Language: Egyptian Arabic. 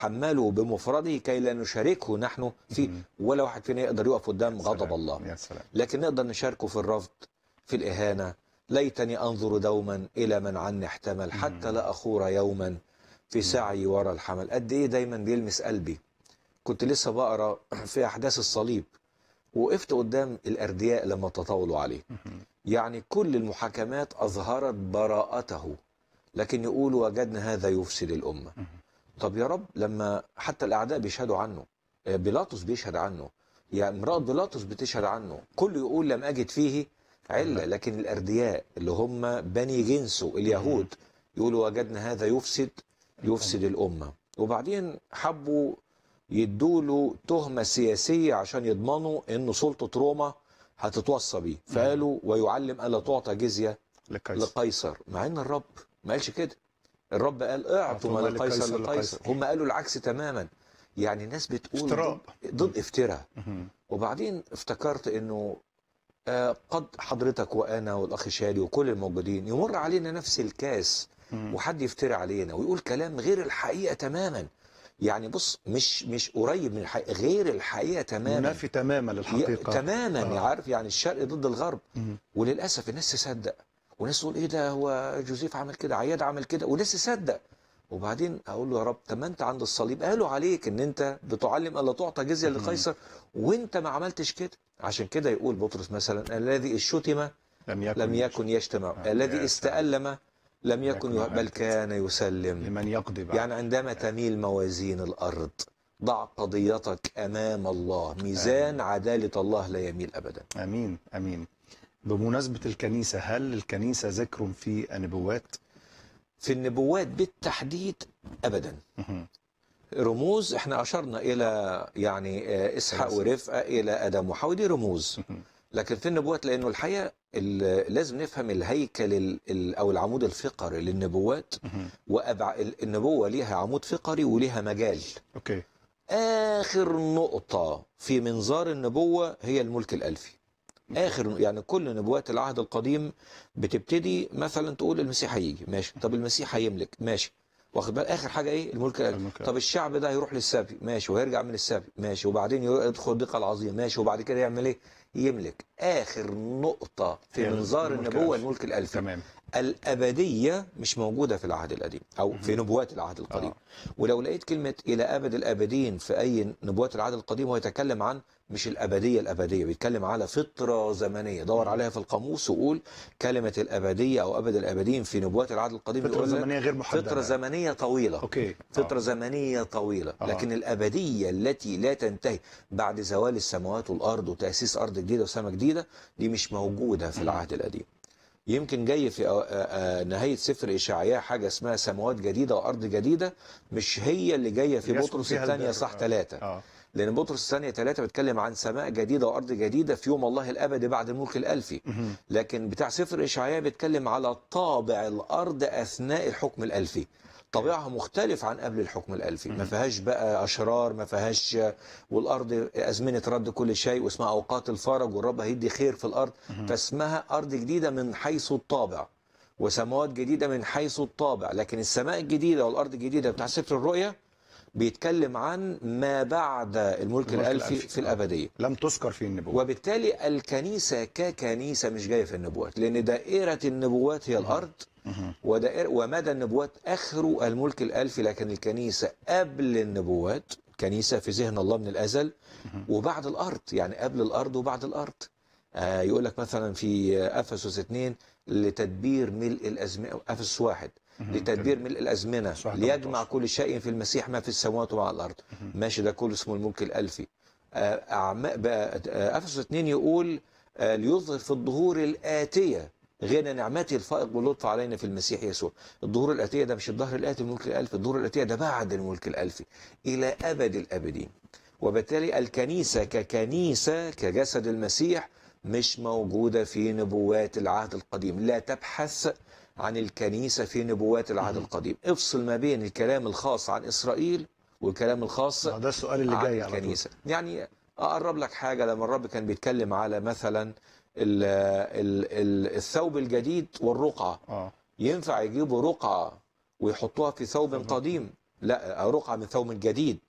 حمله بمفرده كي لا نشاركه نحن فيه ولا واحد فينا يقدر يقف قدام غضب سلام. الله يا سلام لكن نقدر نشاركه في الرفض في الإهانة ليتني أنظر دوما إلى من عني احتمل حتى لا أخور يوما في سعي وراء الحمل قد إيه دايما بيلمس قلبي كنت لسه بقرأ في أحداث الصليب وقفت قدام الأردياء لما تطاولوا عليه يعني كل المحاكمات أظهرت براءته لكن يقولوا وجدنا هذا يفسد الأمة طب يا رب لما حتى الأعداء بيشهدوا عنه آه، بيلاطس بيشهد عنه يا امرأة بيلاطس بتشهد عنه كل يقول لم أجد فيه علة لكن الأردياء اللي هم بني جنسه اليهود يقولوا وجدنا هذا يفسد يفسد الأمة وبعدين حبوا يدوا له تهمة سياسية عشان يضمنوا إن سلطة روما هتتوصى بيه فقالوا ويعلم ألا تعطى جزية لقيصر لقيصر مع ان الرب ما قالش كده الرب قال اعطوا ما ما لقيصر لقيصر لقيصر لقيصر. هم قالوا العكس تماما يعني الناس بتقول افتراء. ضد, ضد افتراء مهم. وبعدين افتكرت انه آه، قد حضرتك وانا والاخ شادي وكل الموجودين يمر علينا نفس الكاس مم. وحد يفتري علينا ويقول كلام غير الحقيقه تماما يعني بص مش مش قريب من الحقيقه غير الحقيقه تماما منافي تماما للحقيقة ي- تماما آه. عارف يعني الشرق ضد الغرب مم. وللاسف الناس تصدق وناس تقول ايه ده هو جوزيف عمل كده عياد عمل كده وناس تصدق وبعدين اقول له يا رب طب ما انت عند الصليب قالوا عليك ان انت بتعلم الا تعطى جزيه لقيصر وانت ما عملتش كده عشان كده يقول بطرس مثلا الذي اشتم لم يكن لم يكن يجتمع آه، الذي يا استألم لم يكن يكن يه- بل يهلك. كان يسلم لمن يقضي بعد يعني عندما تميل موازين الأرض ضع قضيتك أمام الله ميزان عدالة الله لا يميل أبدا امين امين بمناسبة الكنيسة هل الكنيسة ذكر في النبوات؟ في النبوات بالتحديد أبدا مهم. رموز احنا أشرنا إلى يعني آه، إسحاق خلاص. ورفقة إلى آدم وحواء دي رموز مهم. لكن في النبوات لأنه الحقيقة ال- لازم نفهم الهيكل ال- ال- أو العمود الفقري للنبوات مهم. وأبع النبوة ليها عمود فقري وليها مجال اوكي آخر نقطة في منظار النبوة هي الملك الألفي آخر يعني كل نبوات العهد القديم بتبتدي مثلا تقول المسيح هيجي ماشي طب المسيح هيملك ماشي واخد بالك آخر حاجة إيه الملك الألفي الملك طب الشعب ده هيروح للسبي ماشي وهيرجع من السبي ماشي وبعدين يدخل الضيقة العظيم ماشي وبعد كده يعمل إيه يملك آخر نقطة في هي منظار الملك النبوة الألفي. الملك الألفي تمام الأبدية مش موجودة في العهد القديم أو في نبوات العهد القديم آه. ولو لقيت كلمة إلى أبد الآبدين في أي نبوات العهد القديم هو يتكلم عن مش الأبدية الأبدية بيتكلم على فترة زمنية دور عليها في القاموس وقول كلمة الأبدية أو أبد الآبدين في نبوات العهد القديم فترة يقول لك زمنية غير محددة فترة زمنية طويلة اوكي فترة آه. زمنية طويلة آه. لكن الأبدية التي لا تنتهي بعد زوال السماوات والأرض وتأسيس أرض جديدة وسماء جديدة دي مش موجودة في العهد القديم يمكن جاي في آه، آه، نهاية سفر إشعياء حاجة اسمها سماوات جديدة وأرض جديدة مش هي اللي جاية في يسكن بطرس فيها الثانية البر. صح آه. ثلاثة اه لأن بطرس الثانية ثلاثة بيتكلم عن سماء جديدة وأرض جديدة في يوم الله الأبدي بعد الملك الألفي مهم. لكن بتاع سفر إشعياء بيتكلم على طابع الأرض أثناء الحكم الألفي طبيعها مختلف عن قبل الحكم الألفي ما فيهاش بقى أشرار ما فيهاش والأرض أزمنة رد كل شيء واسمها أوقات الفرج والرب هيدي خير في الأرض فاسمها أرض جديدة من حيث الطابع وسماوات جديدة من حيث الطابع لكن السماء الجديدة والأرض الجديدة بتاع سفر الرؤيا بيتكلم عن ما بعد الملك الملك الألفي الألفي. في الأبدية لم تذكر في النبوة وبالتالي الكنيسة ككنيسة مش جاية في النبوات لأن دائرة النبوات هي الأرض مهم. ودائرة ومدى النبوات آخره الملك الألفي لكن الكنيسة قبل النبوات كنيسة في ذهن الله من الأزل وبعد الأرض يعني قبل الأرض وبعد الأرض آه يقول لك مثلا في أفسس 2 لتدبير ملء الأزمنة أفسس واحد لتدبير ملء الأزمنة صح، ليجمع 18. كل شيء في المسيح ما في السماوات ومع الأرض ماشي ده كله اسمه الملك الألفي آه، أعماء بقى آه، أفسس 2 يقول آه، ليظهر في الظهور الآتية غنى نعمته الفائق واللطف علينا في المسيح يسوع الظهور الآتية ده مش الظهر الآتي الملك الألفي الظهور الآتية ده بعد الملك الألفي إلى أبد الأبدين وبالتالي الكنيسة ككنيسة كجسد المسيح مش موجودة في نبوات العهد القديم لا تبحث عن الكنيسة في نبوات العهد القديم افصل ما بين الكلام الخاص عن إسرائيل والكلام الخاص آه، ده السؤال اللي عن جاي على طول الكنيسة يعني أقرب لك حاجة لما الرب كان بيتكلم على مثلا ال ال ال الثوب الجديد والرقعة اه ينفع يجيبوا رقعة ويحطوها في ثوب قديم لا رقعة من ثوب جديد